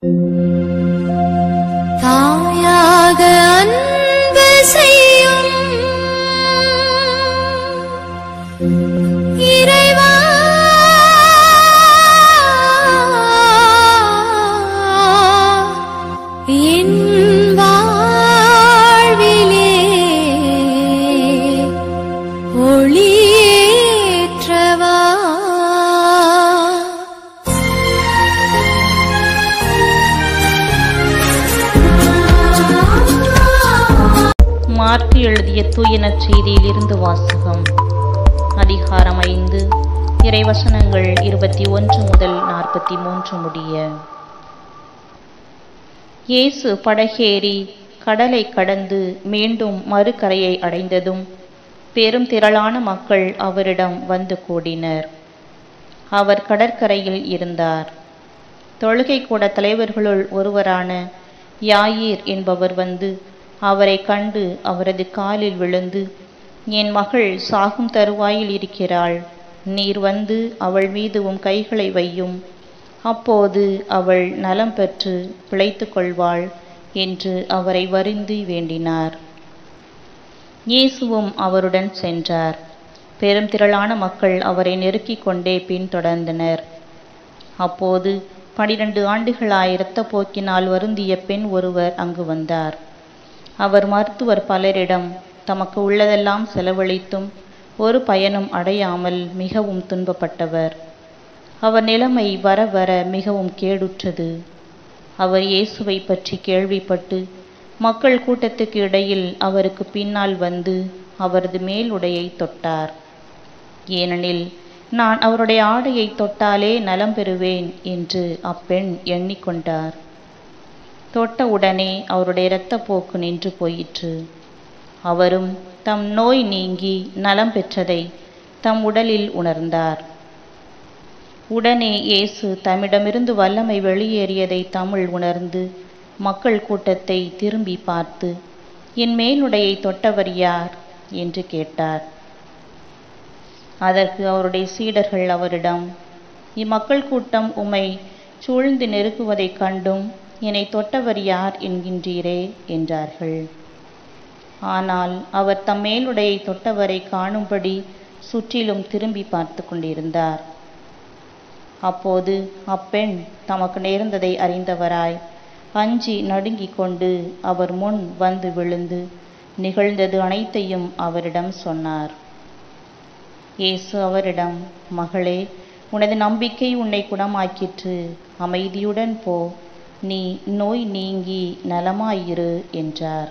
தாயாக அன்பு செய்யும் இறைவா என் வாழ்விலே ஒளியேற்றவா மார்க்கு எழுதிய தூய நற்செய்தியில் இருந்து வாசகம் அதிகாரம் ஐந்து இறைவசனங்கள் இருபத்தி ஒன்று முதல் நாற்பத்தி மூன்று முடிய இயேசு படகேறி கடலை கடந்து மீண்டும் மறுகரையை அடைந்ததும் பெரும் திரளான மக்கள் அவரிடம் வந்து கூடினர் அவர் கடற்கரையில் இருந்தார் தொழுகை கூட தலைவர்களுள் ஒருவரான யாயீர் என்பவர் வந்து அவரை கண்டு அவரது காலில் விழுந்து என் மகள் சாகும் தருவாயில் இருக்கிறாள் நீர் வந்து அவள் மீது உம் கைகளை வையும் அப்போது அவள் நலம் பெற்று பிழைத்துக் கொள்வாள் என்று அவரை வருந்தி வேண்டினார் இயேசுவும் அவருடன் சென்றார் பெரும் திரளான மக்கள் அவரை நெருக்கிக் கொண்டே பின்தொடர்ந்தனர் அப்போது பனிரெண்டு ஆண்டுகளாய் இரத்தப் போக்கினால் வருந்திய பெண் ஒருவர் அங்கு வந்தார் அவர் மருத்துவர் பலரிடம் தமக்கு உள்ளதெல்லாம் செலவழித்தும் ஒரு பயனும் அடையாமல் மிகவும் துன்பப்பட்டவர் அவர் நிலைமை வர வர மிகவும் கேடுற்றது அவர் இயேசுவை பற்றி கேள்விப்பட்டு மக்கள் கூட்டத்துக்கு இடையில் அவருக்கு பின்னால் வந்து அவரது மேலுடையை தொட்டார் ஏனெனில் நான் அவருடைய ஆடையை தொட்டாலே நலம் பெறுவேன் என்று அப்பெண் எண்ணிக்கொண்டார் தொட்ட உடனே அவருடைய இரத்தப்போக்கு நின்று போயிற்று அவரும் தம் நோய் நீங்கி நலம் பெற்றதை தம் உடலில் உணர்ந்தார் உடனே இயேசு தம்மிடமிருந்து வல்லமை வெளியேறியதை தமிழ் உணர்ந்து மக்கள் கூட்டத்தை திரும்பி பார்த்து என் மேலுடையை தொட்டவர் யார் என்று கேட்டார் அதற்கு அவருடைய சீடர்கள் அவரிடம் இம்மக்கள் கூட்டம் உம்மை சூழ்ந்து நெருக்குவதைக் கண்டும் என்னை தொட்டவர் யார் என்கின்றீரே என்றார்கள் ஆனால் அவர் தம் மேலுடையை தொட்டவரை காணும்படி சுற்றிலும் திரும்பி பார்த்து கொண்டிருந்தார் அப்போது அப்பெண் தமக்கு நேர்ந்ததை அறிந்தவராய் அஞ்சி நடுங்கிக் கொண்டு அவர் முன் வந்து விழுந்து நிகழ்ந்தது அனைத்தையும் அவரிடம் சொன்னார் இயேசு அவரிடம் மகளே உனது நம்பிக்கை உன்னை குணமாக்கிற்று அமைதியுடன் போ நீ நோய் நீங்கி நலமாயிரு என்றார்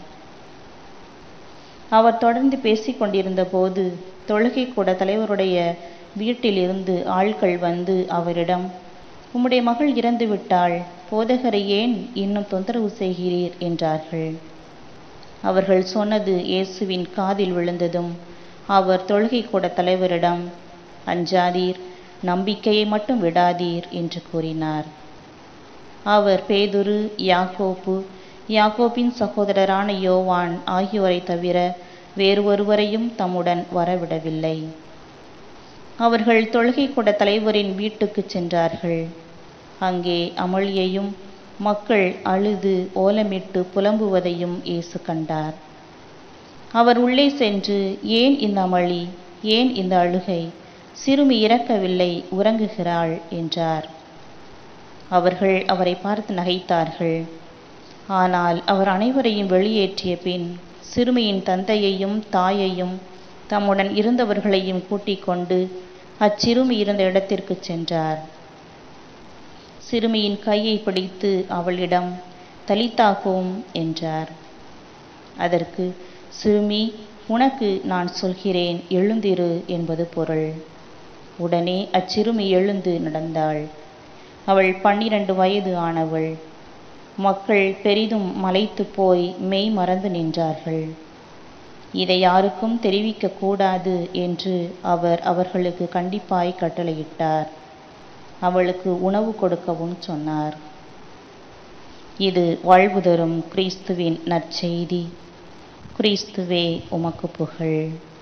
அவர் தொடர்ந்து பேசிக் கொண்டிருந்த போது தொழுகை கூட தலைவருடைய வீட்டிலிருந்து ஆட்கள் வந்து அவரிடம் உம்முடைய மகள் இறந்து விட்டாள் போதகரை ஏன் இன்னும் தொந்தரவு செய்கிறீர் என்றார்கள் அவர்கள் சொன்னது இயேசுவின் காதில் விழுந்ததும் அவர் தொழுகை கூட தலைவரிடம் அஞ்சாதீர் நம்பிக்கையை மட்டும் விடாதீர் என்று கூறினார் அவர் பேதுரு யாக்கோப்பு யாக்கோப்பின் சகோதரரான யோவான் ஆகியோரை தவிர வேறு ஒருவரையும் தம்முடன் வரவிடவில்லை அவர்கள் தொழுகை கூட தலைவரின் வீட்டுக்கு சென்றார்கள் அங்கே அமளியையும் மக்கள் அழுது ஓலமிட்டு புலம்புவதையும் இயேசு கண்டார் அவர் உள்ளே சென்று ஏன் இந்த அமளி ஏன் இந்த அழுகை சிறுமி இறக்கவில்லை உறங்குகிறாள் என்றார் அவர்கள் அவரை பார்த்து நகைத்தார்கள் ஆனால் அவர் அனைவரையும் வெளியேற்றிய பின் சிறுமியின் தந்தையையும் தாயையும் தம்முடன் இருந்தவர்களையும் கூட்டிக் கொண்டு அச்சிறுமி இருந்த இடத்திற்கு சென்றார் சிறுமியின் கையை பிடித்து அவளிடம் தலித்தாகும் என்றார் அதற்கு சிறுமி உனக்கு நான் சொல்கிறேன் எழுந்திரு என்பது பொருள் உடனே அச்சிறுமி எழுந்து நடந்தாள் அவள் பன்னிரண்டு வயது ஆனவள் மக்கள் பெரிதும் மலைத்து போய் மெய் மறந்து நின்றார்கள் இதை யாருக்கும் தெரிவிக்க கூடாது என்று அவர் அவர்களுக்கு கண்டிப்பாய் கட்டளையிட்டார் அவளுக்கு உணவு கொடுக்கவும் சொன்னார் இது வாழ்வு தரும் கிறிஸ்துவின் நற்செய்தி கிறிஸ்துவே உமக்கு புகழ்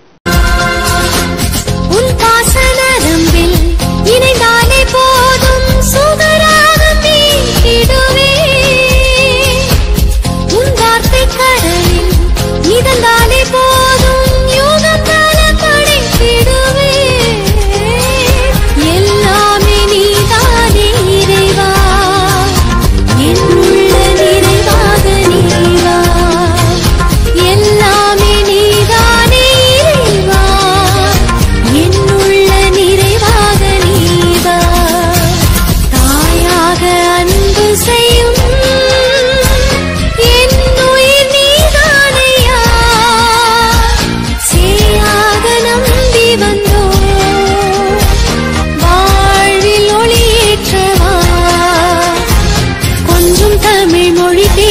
உன் பாச நரம்பில் இணைந்தாலே போதும் சுகராக மீட்டிடுவே தமிழ் மொழி